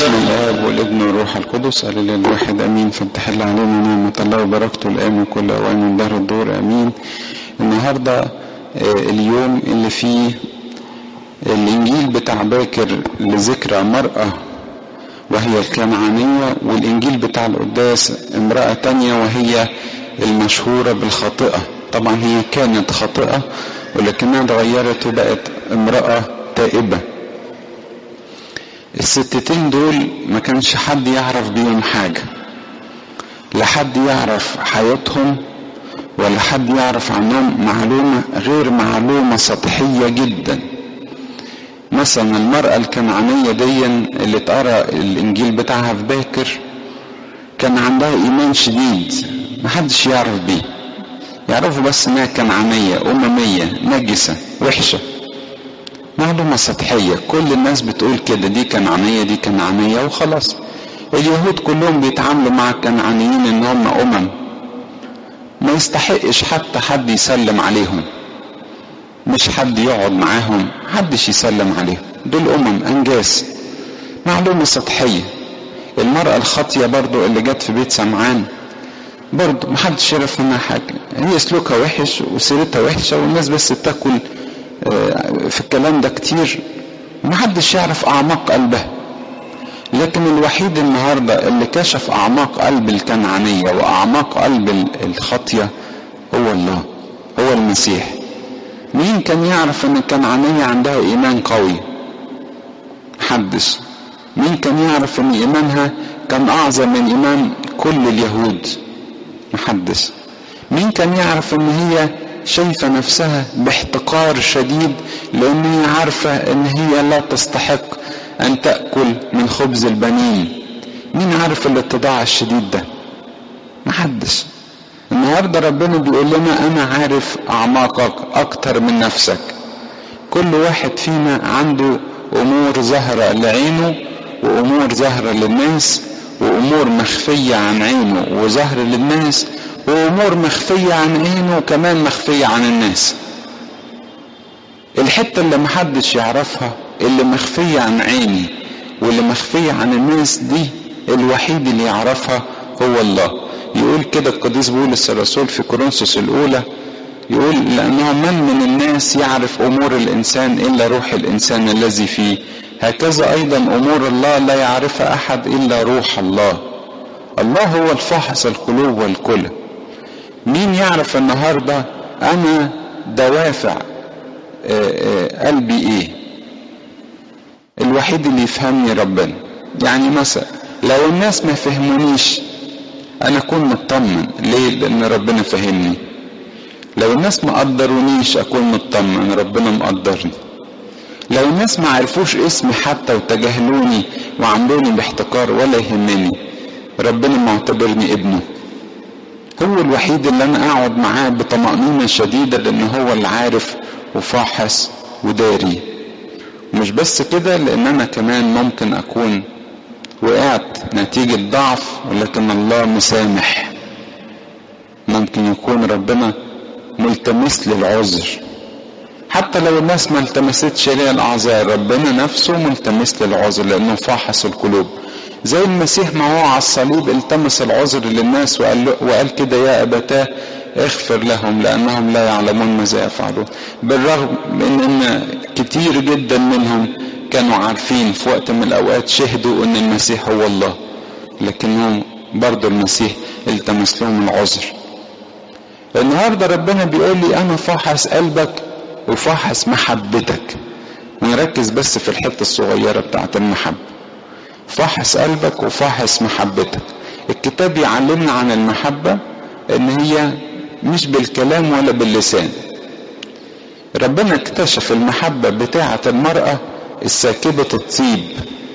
باسم الاب والابن والروح القدس الاله الواحد امين فلتحل علينا نعمه الله وبركته الان وكل اوان من دهر الدور امين النهارده آه، اليوم اللي فيه الانجيل بتاع باكر لذكرى مرأة وهي الكنعانية والانجيل بتاع القداس امرأة تانية وهي المشهورة بالخاطئة طبعا هي كانت خاطئة ولكنها اتغيرت وبقت امرأة تائبة الستتين دول ما كانش حد يعرف بيهم حاجة لا حد يعرف حياتهم ولا حد يعرف عنهم معلومة غير معلومة سطحية جدا مثلا المرأة الكنعانية دي اللي اتقرا الإنجيل بتاعها في باكر كان عندها إيمان شديد محدش يعرف بيه يعرفوا بس إنها كنعانية أممية نجسة وحشة معلومة سطحية كل الناس بتقول كده دي كنعانية دي كنعانية وخلاص اليهود كلهم بيتعاملوا مع الكنعانيين ان هم امم ما يستحقش حتى حد يسلم عليهم مش حد يقعد معاهم محدش يسلم عليهم دول امم انجاز معلومة سطحية المرأة الخاطية برضو اللي جت في بيت سمعان برضو محدش يعرف منها حاجة هي سلوكها وحش وسيرتها وحشة والناس بس بتاكل في الكلام ده كتير محدش يعرف اعماق قلبها لكن الوحيد النهاردة اللي كشف اعماق قلب الكنعانية واعماق قلب الخطية هو الله هو المسيح مين كان يعرف ان الكنعانية عندها ايمان قوي محدش مين كان يعرف ان ايمانها كان اعظم من ايمان كل اليهود محدش مين كان يعرف ان هي شايفة نفسها باحتقار شديد لأن هي عارفة أن هي لا تستحق أن تأكل من خبز البنين مين عارف الاتضاع الشديد ده محدش النهاردة ربنا بيقول لنا أنا عارف أعماقك أكتر من نفسك كل واحد فينا عنده أمور ظاهرة لعينه وأمور ظاهرة للناس وأمور مخفية عن عينه وظاهرة للناس وامور مخفية عن عينه وكمان مخفية عن الناس الحتة اللي محدش يعرفها اللي مخفية عن عيني واللي مخفية عن الناس دي الوحيد اللي يعرفها هو الله يقول كده القديس بولس الرسول في كورنثوس الاولى يقول لانه من من الناس يعرف امور الانسان الا روح الانسان الذي فيه هكذا ايضا امور الله لا يعرفها احد الا روح الله الله هو الفاحص القلوب والكلى مين يعرف النهاردة أنا دوافع قلبي إيه الوحيد اللي يفهمني ربنا يعني مثلا لو الناس ما فهمونيش أنا أكون مطمن ليه لأن ربنا فهمني لو الناس ما قدرونيش أكون مطمن ربنا مقدرني لو الناس ما عرفوش اسمي حتى وتجاهلوني وعاملوني باحتقار ولا يهمني ربنا معتبرني ابنه هو الوحيد اللي انا اقعد معاه بطمأنينة شديدة لان هو اللي عارف وفاحص وداري مش بس كده لان انا كمان ممكن اكون وقعت نتيجة ضعف ولكن الله مسامح ممكن يكون ربنا ملتمس لي العذر حتى لو الناس ما التمستش لي الاعذار ربنا نفسه ملتمس لي العذر لانه فاحص القلوب زي المسيح ما هو على الصليب التمس العذر للناس وقال, وقال كده يا أبتاه اغفر لهم لأنهم لا يعلمون ماذا يفعلون بالرغم من أن كتير جدا منهم كانوا عارفين في وقت من الأوقات شهدوا أن المسيح هو الله لكنهم برضو المسيح التمس لهم العذر النهاردة ربنا بيقول لي أنا فاحص قلبك وفاحص محبتك ونركز بس في الحتة الصغيرة بتاعت المحبة فحص قلبك وفحص محبتك الكتاب يعلمنا عن المحبة ان هي مش بالكلام ولا باللسان ربنا اكتشف المحبة بتاعة المرأة الساكبة الطيب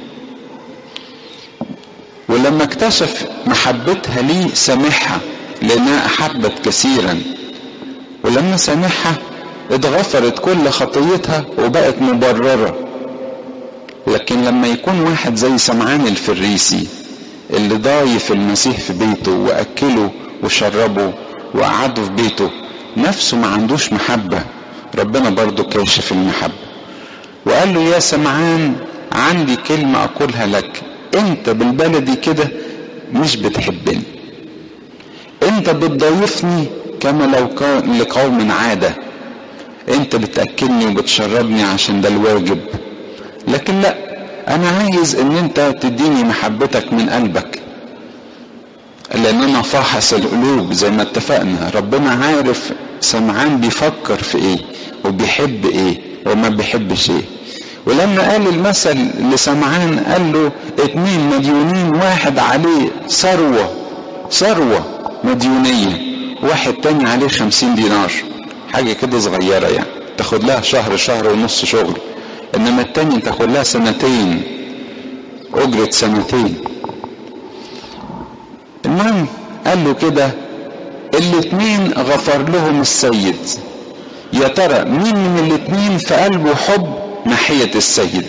ولما اكتشف محبتها ليه سامحها لانها احبت كثيرا ولما سامحها اتغفرت كل خطيتها وبقت مبرره لكن لما يكون واحد زي سمعان الفريسي اللي ضايف المسيح في بيته واكله وشربه وقعده في بيته نفسه ما عندوش محبة ربنا برضو كاشف المحبة وقال له يا سمعان عندي كلمة أقولها لك انت بالبلدي كده مش بتحبني انت بتضيفني كما لو كان لقوم عادة انت بتأكلني وبتشربني عشان ده الواجب لكن لا انا عايز ان انت تديني محبتك من قلبك لان انا فاحص القلوب زي ما اتفقنا ربنا عارف سمعان بيفكر في ايه وبيحب ايه وما بيحبش ايه ولما قال المثل لسمعان قال له اتنين مديونين واحد عليه ثروة ثروة مديونية واحد تاني عليه خمسين دينار حاجة كده صغيرة يعني تاخد لها شهر شهر ونص شغل انما التاني تاخد لها سنتين اجرة سنتين المهم قال له كده الاتنين غفر لهم السيد يا ترى مين من الاتنين في قلبه حب ناحية السيد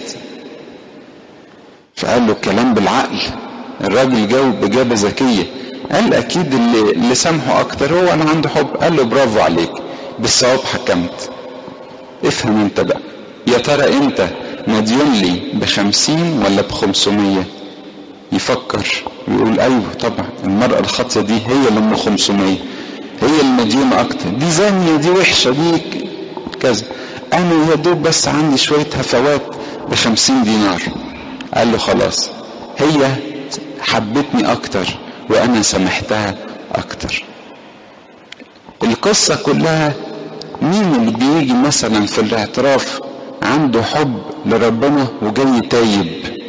فقال له الكلام بالعقل الراجل جاوب بإجابة ذكية قال أكيد اللي, اللي سامحه أكتر هو أنا عنده حب قال له برافو عليك بالصواب حكمت افهم انت بقى يا ترى انت مديون لي بخمسين ولا بخمسمية يفكر ويقول ايوه طبعا المرأة الخاطية دي هي اللي ام خمسمية هي المديونة اكتر دي زانية دي وحشة دي كذا انا يا دوب بس عندي شوية هفوات بخمسين دينار قال له خلاص هي حبتني اكتر وانا سامحتها اكتر القصة كلها مين اللي بيجي مثلا في الاعتراف عنده حب لربنا وجاي تايب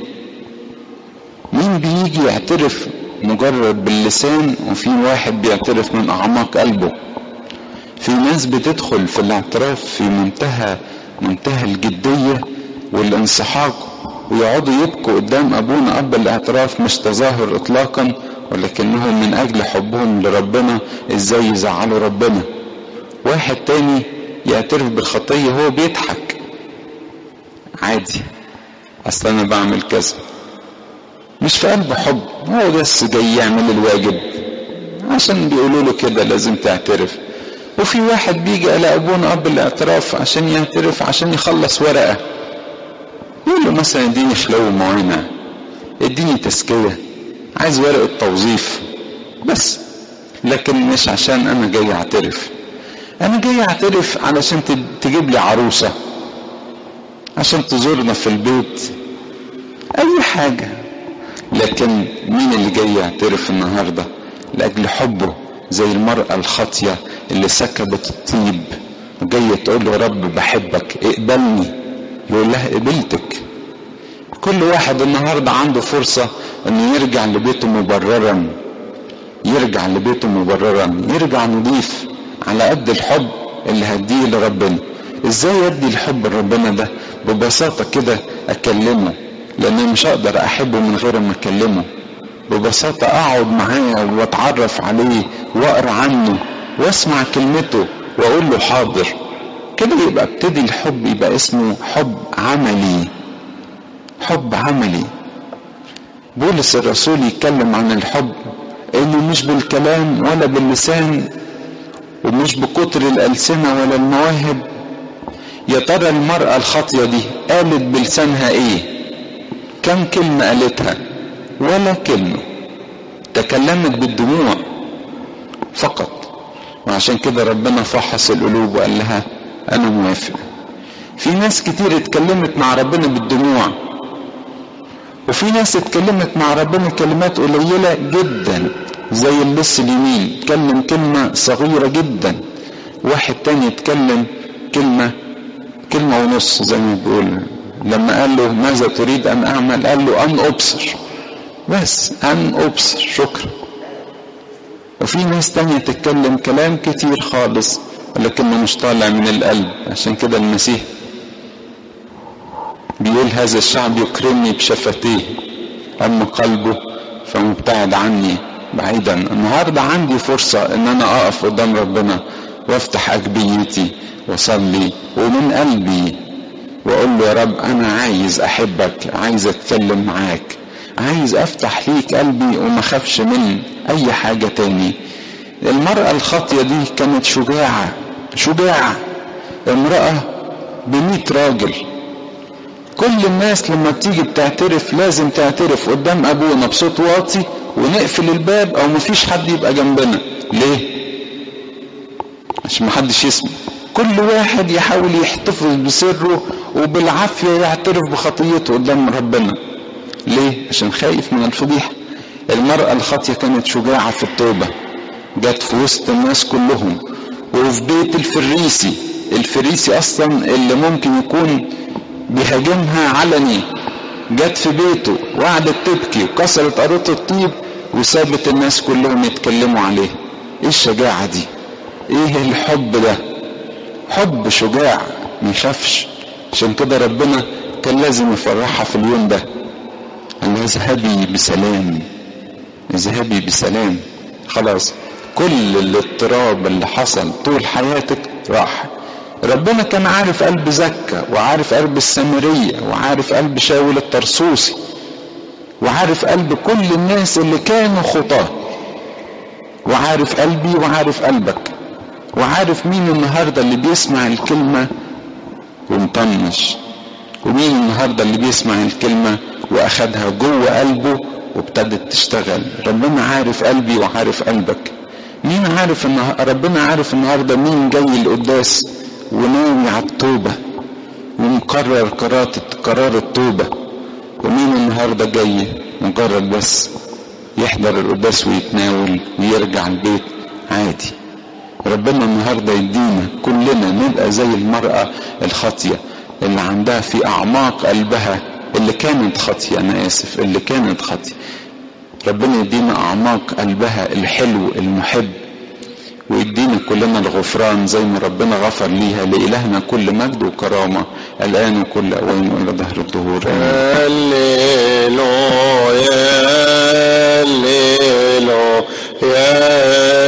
مين بيجي يعترف مجرد باللسان وفي واحد بيعترف من اعماق قلبه في ناس بتدخل في الاعتراف في منتهى منتهى الجدية والانسحاق ويقعدوا يبكوا قدام ابونا اب الاعتراف مش تظاهر اطلاقا ولكنهم من اجل حبهم لربنا ازاي يزعلوا ربنا واحد تاني يعترف بالخطية هو بيضحك عادي اصل انا بعمل كذا مش في قلبه حب هو بس جاي يعمل الواجب عشان بيقولوا له كده لازم تعترف وفي واحد بيجي على ابونا اب الاعتراف عشان يعترف عشان يخلص ورقه يقول له مثلا اديني خلو معينه اديني تزكيه عايز ورقه توظيف بس لكن مش عشان انا جاي اعترف انا جاي اعترف علشان تجيب لي عروسه عشان تزورنا في البيت اي حاجه لكن مين اللي جاي يعترف النهارده لاجل حبه زي المراه الخاطيه اللي سكبت الطيب وجايه تقول له يا رب بحبك اقبلني يقول لها قبلتك كل واحد النهارده عنده فرصه انه يرجع لبيته مبررا يرجع لبيته مبررا يرجع نضيف على قد الحب اللي هديه لربنا ازاي ادي الحب لربنا ده ببساطه كده اكلمه لاني مش هقدر احبه من غير ما اكلمه ببساطه اقعد معاه واتعرف عليه واقرا عنه واسمع كلمته واقول له حاضر كده يبقى ابتدي الحب يبقى اسمه حب عملي حب عملي بولس الرسول يتكلم عن الحب انه مش بالكلام ولا باللسان ومش بكتر الألسنة ولا المواهب يا ترى المرأة الخاطية دي قالت بلسانها ايه كم كلمة قالتها ولا كلمة تكلمت بالدموع فقط وعشان كده ربنا فحص القلوب وقال لها انا موافق في ناس كتير اتكلمت مع ربنا بالدموع وفي ناس اتكلمت مع ربنا كلمات قليلة جدا زي اللص اليمين اتكلم كلمة صغيرة جدا واحد تاني اتكلم كلمة كلمة ونص زي ما بيقول لما قال له ماذا تريد ان اعمل قال له ان ابصر بس ان ابصر شكرا وفي ناس تانية تتكلم كلام كتير خالص لكنه مش طالع من القلب عشان كده المسيح بيقول هذا الشعب يكرمني بشفتيه اما قلبه فمبتعد عني بعيدا النهارده عندي فرصه ان انا اقف قدام ربنا وافتح اجبيتي واصلي ومن قلبي واقول له يا رب انا عايز احبك عايز اتكلم معاك عايز افتح ليك قلبي وما اخافش من اي حاجه تاني المراه الخاطيه دي كانت شجاعه شجاعه امراه بميت راجل كل الناس لما بتيجي بتعترف لازم تعترف قدام ابونا بصوت واطي ونقفل الباب او مفيش حد يبقى جنبنا ليه عشان محدش يسمع كل واحد يحاول يحتفظ بسره وبالعافية يعترف بخطيته قدام ربنا ليه عشان خايف من الفضيحة المرأة الخاطية كانت شجاعة في التوبة جت في وسط الناس كلهم وفي بيت الفريسي الفريسي اصلا اللي ممكن يكون بيهاجمها علني جت في بيته وقعدت تبكي وكسرت قارورة الطيب وسابت الناس كلهم يتكلموا عليه ايه الشجاعة دي ايه الحب ده حب شجاع ما يخافش عشان كده ربنا كان لازم يفرحها في اليوم ده قال لها اذهبي بسلام اذهبي بسلام خلاص كل الاضطراب اللي حصل طول حياتك راح ربنا كان عارف قلب زكا وعارف قلب السامرية وعارف قلب شاول الطرسوسي وعارف قلب كل الناس اللي كانوا خطاه وعارف قلبي وعارف قلبك وعارف مين النهاردة اللي بيسمع الكلمة ومطنش ومين النهاردة اللي بيسمع الكلمة واخدها جوه قلبه وابتدت تشتغل ربنا عارف قلبي وعارف قلبك مين عارف ان ربنا عارف النهارده مين جاي القداس وناوي على التوبة ومقرر قرار قرار التوبة ومين النهارده جاي مجرد بس يحضر القداس ويتناول ويرجع البيت عادي ربنا النهارده يدينا كلنا نبقى زي المرأة الخاطية اللي عندها في أعماق قلبها اللي كانت خاطية أنا آسف اللي كانت خاطية ربنا يدينا أعماق قلبها الحلو المحب ويدينا كلنا الغفران زي ما ربنا غفر ليها لإلهنا كل مجد وكرامة الآن وكل أوان وإلى ظهر الدهور هللويا هللويا